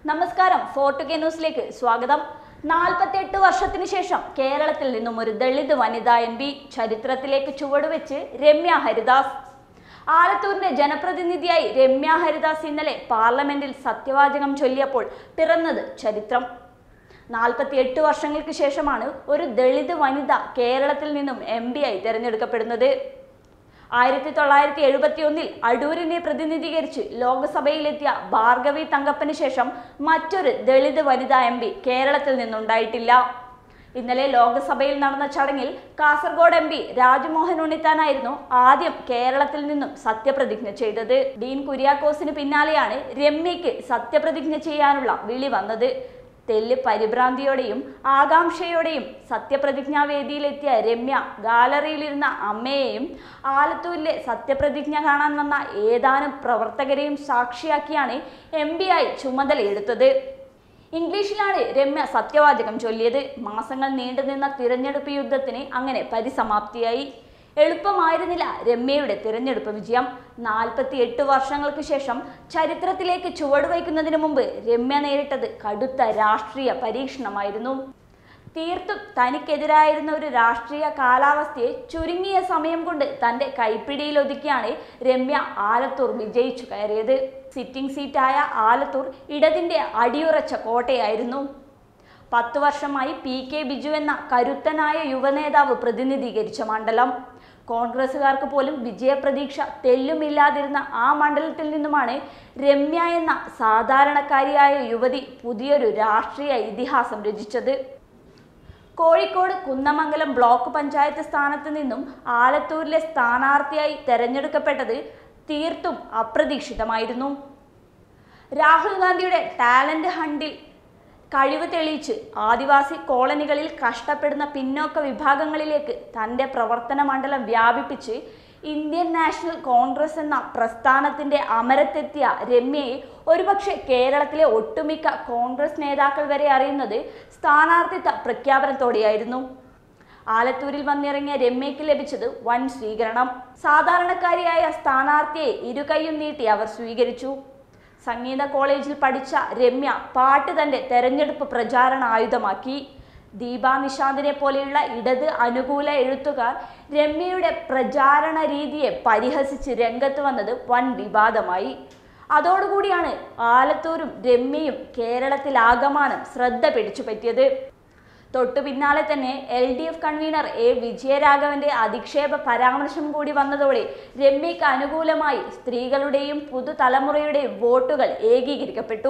നമസ്കാരം fort K ന്യൂസിലേക്ക് സ്വാഗതം നാൽപ്പത്തിയെട്ട് വർഷത്തിന് ശേഷം കേരളത്തിൽ നിന്നും ഒരു ദളിത് വനിതാ എം പി ചരിത്രത്തിലേക്ക് ചുവടുവെച്ച് രമ്യ ഹരിദാസ് ആലത്തൂരിന്റെ ജനപ്രതിനിധിയായി രമ്യ ഹരിദാസ് ഇന്നലെ പാർലമെന്റിൽ സത്യവാചകം ചൊല്ലിയപ്പോൾ പിറന്നത് ചരിത്രം നാൽപ്പത്തിയെട്ട് വർഷങ്ങൾക്ക് ശേഷമാണ് ഒരു ദളിത് വനിത കേരളത്തിൽ നിന്നും എം പി ആയി തിരഞ്ഞെടുക്കപ്പെടുന്നത് ആയിരത്തി തൊള്ളായിരത്തി എഴുപത്തി ഒന്നിൽ അടൂരിനെ പ്രതിനിധീകരിച്ച് ലോക്സഭയിലെത്തിയ ഭാർഗവി തങ്കപ്പന് ശേഷം മറ്റൊരു ദളിത് വനിതാ എം പി കേരളത്തിൽ നിന്നുണ്ടായിട്ടില്ല ഇന്നലെ ലോക്സഭയിൽ നടന്ന ചടങ്ങിൽ കാസർഗോഡ് എം പി രാജ്മോഹൻ ഉണ്ണിത്താനായിരുന്നു ആദ്യം കേരളത്തിൽ നിന്നും സത്യപ്രതിജ്ഞ ചെയ്തത് ഡീൻ കുര്യാക്കോസിന് പിന്നാലെയാണ് രമ്യയ്ക്ക് സത്യപ്രതിജ്ഞ ചെയ്യാനുള്ള വിളി വന്നത് തെല്ല് പരിഭ്രാന്തിയോടെയും ആകാംക്ഷയോടെയും സത്യപ്രതിജ്ഞാവേദിയിലെത്തിയ രമ്യ ഗാലറിയിലിരുന്ന അമ്മയെയും ആലത്തൂരിലെ സത്യപ്രതിജ്ഞ കാണാൻ വന്ന ഏതാനും പ്രവർത്തകരെയും സാക്ഷിയാക്കിയാണ് എം പി ആയി ചുമതലയെടുത്തത് ഇംഗ്ലീഷിലാണ് രമ്യ സത്യവാചകം ചൊല്ലിയത് മാസങ്ങൾ നീണ്ടുനിന്ന തിരഞ്ഞെടുപ്പ് യുദ്ധത്തിന് അങ്ങനെ പരിസമാപ്തിയായി എളുപ്പമായിരുന്നില്ല രമ്യയുടെ തിരഞ്ഞെടുപ്പ് വിജയം നാൽപ്പത്തി എട്ട് വർഷങ്ങൾക്ക് ശേഷം ചരിത്രത്തിലേക്ക് ചുവടുവയ്ക്കുന്നതിന് മുമ്പ് രമ്യ നേരിട്ടത് കടുത്ത രാഷ്ട്രീയ പരീക്ഷണമായിരുന്നു തീർത്തും തനിക്കെതിരായിരുന്ന ഒരു രാഷ്ട്രീയ കാലാവസ്ഥയെ ചുരുങ്ങിയ സമയം കൊണ്ട് തന്റെ കൈപ്പിടിയിൽ ഒതുക്കിയാണ് രമ്യ ആലത്തൂർ വിജയിച്ചു കയറിയത് സിറ്റിംഗ് സീറ്റായ ആലത്തൂർ ഇടതിന്റെ അടിയുറച്ച കോട്ടയായിരുന്നു പത്തു വർഷമായി പി കെ ബിജു എന്ന കരുത്തനായ യുവനേതാവ് പ്രതിനിധീകരിച്ച മണ്ഡലം കോൺഗ്രസുകാർക്ക് പോലും വിജയപ്രതീക്ഷ തെല്ലുമില്ലാതിരുന്ന ആ മണ്ഡലത്തിൽ നിന്നുമാണ് രമ്യ എന്ന സാധാരണക്കാരിയായ യുവതി പുതിയൊരു രാഷ്ട്രീയ ഇതിഹാസം രചിച്ചത് കോഴിക്കോട് കുന്നമംഗലം ബ്ലോക്ക് പഞ്ചായത്ത് സ്ഥാനത്ത് നിന്നും ആലത്തൂരിലെ സ്ഥാനാർത്ഥിയായി തെരഞ്ഞെടുക്കപ്പെട്ടത് തീർത്തും അപ്രതീക്ഷിതമായിരുന്നു രാഹുൽ ഗാന്ധിയുടെ ടാലന്റ് ഹണ്ടിൽ കഴിവ് തെളിയിച്ച് ആദിവാസി കോളനികളിൽ കഷ്ടപ്പെടുന്ന പിന്നോക്ക വിഭാഗങ്ങളിലേക്ക് തൻ്റെ പ്രവർത്തന മണ്ഡലം വ്യാപിപ്പിച്ച് ഇന്ത്യൻ നാഷണൽ കോൺഗ്രസ് എന്ന പ്രസ്ഥാനത്തിന്റെ അമരത്തെത്തിയ രമ്യയെ ഒരുപക്ഷെ കേരളത്തിലെ ഒട്ടുമിക്ക കോൺഗ്രസ് നേതാക്കൾ വരെ അറിയുന്നത് സ്ഥാനാർത്ഥിത്വ പ്രഖ്യാപനത്തോടെയായിരുന്നു ആലത്തൂരിൽ വന്നിറങ്ങിയ രമ്യയ്ക്ക് ലഭിച്ചത് വൻ സ്വീകരണം സാധാരണക്കാരിയായ സ്ഥാനാർത്ഥിയെ ഇരുകൈയും നീട്ടി അവർ സ്വീകരിച്ചു സംഗീത കോളേജിൽ പഠിച്ച രമ്യ പാട്ട് തന്റെ തെരഞ്ഞെടുപ്പ് പ്രചാരണ ആയുധമാക്കി ദീപ നിഷാന്തിനെ പോലെയുള്ള ഇടത് അനുകൂല എഴുത്തുകാർ രമ്യയുടെ പ്രചാരണ രീതിയെ പരിഹസിച്ച് രംഗത്ത് വന്നത് വൻ വിവാദമായി അതോടുകൂടിയാണ് ആലത്തൂരും രമ്യയും കേരളത്തിലാകമാനം ശ്രദ്ധ പിടിച്ചു പറ്റിയത് തൊട്ടു പിന്നാലെ തന്നെ L D F convener A വിജയരാഘവന്റെ അധിക്ഷേപ പരാമർശം കൂടി വന്നതോടെ രമ്യയ്ക്ക് അനുകൂലമായി സ്ത്രീകളുടെയും പുതുതലമുറയുടെയും വോട്ടുകൾ ഏകീകരിക്കപ്പെട്ടു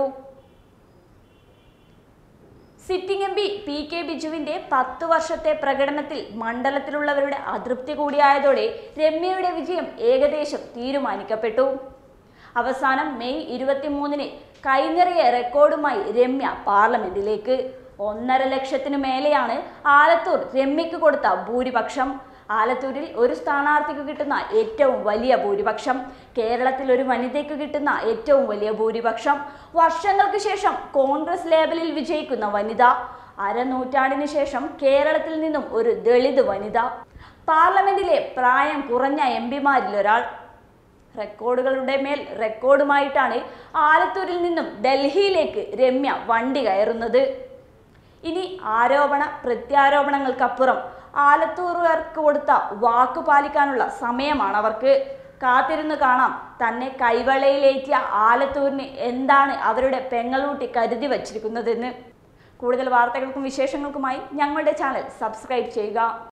sitting M P P K ബിജുവിന്റെ പത്ത് വർഷത്തെ പ്രകടനത്തിൽ മണ്ഡലത്തിലുള്ളവരുടെ അതൃപ്തി കൂടിയായതോടെ രമ്യയുടെ വിജയം ഏകദേശം തീരുമാനിക്കപ്പെട്ടു അവസാനം മെയ് ഇരുപത്തിമൂന്നിന് കൈനിറിയ റെക്കോർഡുമായി രമ്യ പാർലമെന്റിലേക്ക് ഒന്നര ലക്ഷത്തിനു മേലെയാണ് ആലത്തൂർ രമ്യക്ക് കൊടുത്ത ഭൂരിപക്ഷം ആലത്തൂരിൽ ഒരു സ്ഥാനാർത്ഥിക്ക് കിട്ടുന്ന ഏറ്റവും വലിയ ഭൂരിപക്ഷം കേരളത്തിൽ ഒരു വനിതയ്ക്ക് കിട്ടുന്ന ഏറ്റവും വലിയ ഭൂരിപക്ഷം വർഷങ്ങൾക്ക് ശേഷം കോൺഗ്രസ് ലേബലിൽ വിജയിക്കുന്ന വനിത അരനൂറ്റാണ്ടിന് ശേഷം കേരളത്തിൽ നിന്നും ഒരു ദളിത് വനിത പാർലമെന്റിലെ പ്രായം കുറഞ്ഞ എം പിമാരിൽ ഒരാൾ റെക്കോർഡുകളുടെ മേൽ റെക്കോർഡുമായിട്ടാണ് ആലത്തൂരിൽ നിന്നും ഡൽഹിയിലേക്ക് രമ്യ വണ്ടി കയറുന്നത് ഇനി ആരോപണ പ്രത്യാരോപണങ്ങൾക്കപ്പുറം ആലത്തൂറുകാർക്ക് കൊടുത്ത വാക്കു പാലിക്കാനുള്ള സമയമാണ് അവർക്ക് കാത്തിരുന്ന് കാണാം തന്നെ കൈവളയിലേറ്റിയ ആലത്തൂരിന് എന്താണ് അവരുടെ പെങ്ങളൂട്ടി കരുതി വച്ചിരിക്കുന്നതെന്ന് കൂടുതൽ വാർത്തകൾക്കും വിശേഷങ്ങൾക്കുമായി ഞങ്ങളുടെ ചാനൽ സബ്സ്ക്രൈബ് ചെയ്യുക